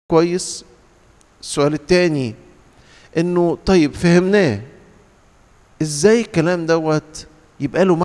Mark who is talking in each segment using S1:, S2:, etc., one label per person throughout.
S1: كويس السؤال التاني انه طيب فهمناه ازاي الكلام دوت يبقى له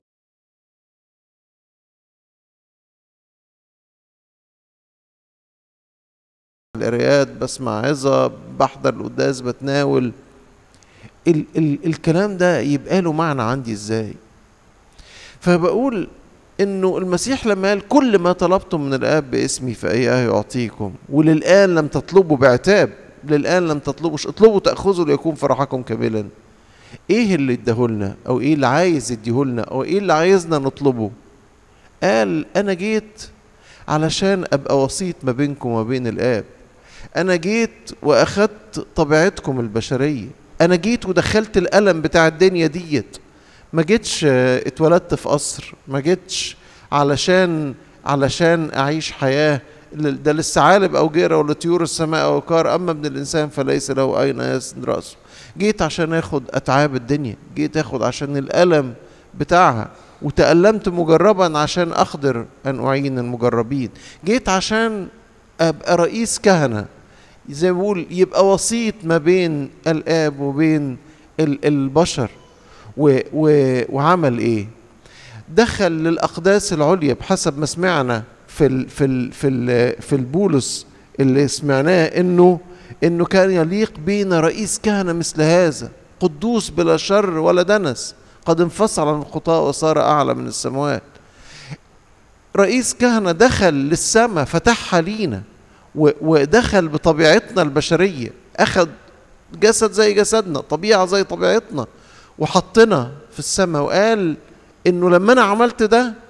S1: القرايات بسمع عظة بحضر القداس بتناول ال ال الكلام ده يبقى له معنى عندي ازاي فبقول انه المسيح لما قال كل ما طلبتم من الاب باسمي فاياه يعطيكم وللان لم تطلبوا بعتاب للان لم تطلبوا اطلبوا تاخذوا ليكون فرحكم كاملا ايه اللي اداهولنا او ايه اللي عايز يديهولنا او ايه اللي عايزنا نطلبه قال انا جيت علشان ابقى وسيط ما بينكم وما بين الاب انا جيت واخدت طبيعتكم البشريه انا جيت ودخلت الالم بتاع الدنيا ديت ما جيتش اتولدت في قصر ما جيتش علشان علشان اعيش حياه ده للثعالب او جيره ولطيور السماء او كار اما ابن الانسان فليس له اين يسند راسه جيت عشان اخد اتعاب الدنيا جيت اخد عشان الالم بتاعها وتألمت مجربا عشان اقدر ان اعين المجربين جيت عشان ابقى رئيس كهنه زي ما بقول يبقى وسيط ما بين الاب وبين البشر و و وعمل ايه دخل للاقداس العليا بحسب ما سمعنا في ال في ال في ال في البولس اللي سمعناه انه انه كان يليق بينا رئيس كهنه مثل هذا قدوس بلا شر ولا دنس قد انفصل عن الخطاة وصار اعلى من السماوات رئيس كهنه دخل للسماء فتحها لينا ودخل بطبيعتنا البشريه اخذ جسد زي جسدنا طبيعه زي طبيعتنا وحطنا في السماء وقال انه لما انا عملت ده